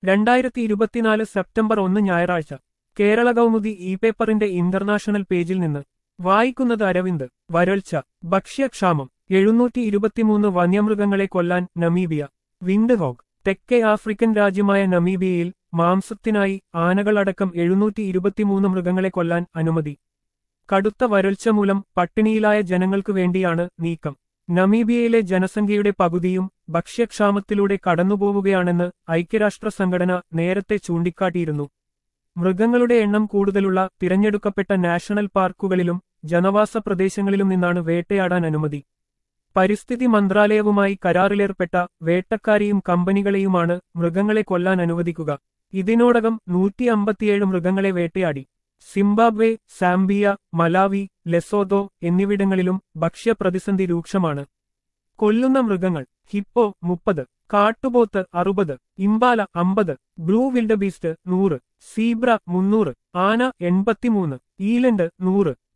രണ്ടായിരത്തി ഇരുപത്തിനാല് സെപ്റ്റംബർ ഒന്ന് ഞായറാഴ്ച കേരള കൗമുദി ഇ പേപ്പറിന്റെ ഇന്റർനാഷണൽ പേജിൽ നിന്ന് വായിക്കുന്നത് അരവിന്ദ് വരൾച്ച ഭക്ഷ്യക്ഷാമം എഴുന്നൂറ്റി ഇരുപത്തിമൂന്ന് വന്യമൃഗങ്ങളെ കൊല്ലാൻ നമീബിയ വിൻഡ് ഹോഗ് തെക്കേ ആഫ്രിക്കൻ രാജ്യമായ നമീബിയയിൽ മാംസത്തിനായി ആനകളടക്കം എഴുന്നൂറ്റി ഇരുപത്തിമൂന്ന് മൃഗങ്ങളെ കൊല്ലാൻ അനുമതി കടുത്ത വരൾച്ച മൂലം പട്ടിണിയിലായ ജനങ്ങൾക്കു വേണ്ടിയാണ് നീക്കം നമീബിയയിലെ ജനസംഖ്യയുടെ പകുതിയും ഭക്ഷ്യക്ഷാമത്തിലൂടെ കടന്നുപോവുകയാണെന്ന് ഐക്യരാഷ്ട്ര സംഘടന നേരത്തെ ചൂണ്ടിക്കാട്ടിയിരുന്നു മൃഗങ്ങളുടെ എണ്ണം കൂടുതലുള്ള തിരഞ്ഞെടുക്കപ്പെട്ട നാഷണൽ പാർക്കുകളിലും ജനവാസ പ്രദേശങ്ങളിലും നിന്നാണ് വേട്ടയാടാൻ അനുമതി പരിസ്ഥിതി മന്ത്രാലയവുമായി കരാറിലേർപ്പെട്ട വേട്ടക്കാരെയും കമ്പനികളെയുമാണ് മൃഗങ്ങളെ കൊല്ലാൻ അനുവദിക്കുക ഇതിനോടകം നൂറ്റി അമ്പത്തിയേഴ് മൃഗങ്ങളെ വേട്ടയാടി സിംബാബ്വെ സാംബിയ മലാവി ലെസോതോ എന്നിവിടങ്ങളിലും ഭക്ഷ്യപ്രതിസന്ധി രൂക്ഷമാണ് കൊല്ലുന്ന മൃഗങ്ങൾ ഹിപ്പോ മുപ്പത് കാട്ടുപോത്ത് അറുപത് ഇംബാല അമ്പത് ബ്ലൂ വിൽഡ് ബീസ്റ്റ് നൂറ് സീബ്ര മുന്നൂറ് ആന എൺപത്തിമൂന്ന് ഈലണ്ട് നൂറ്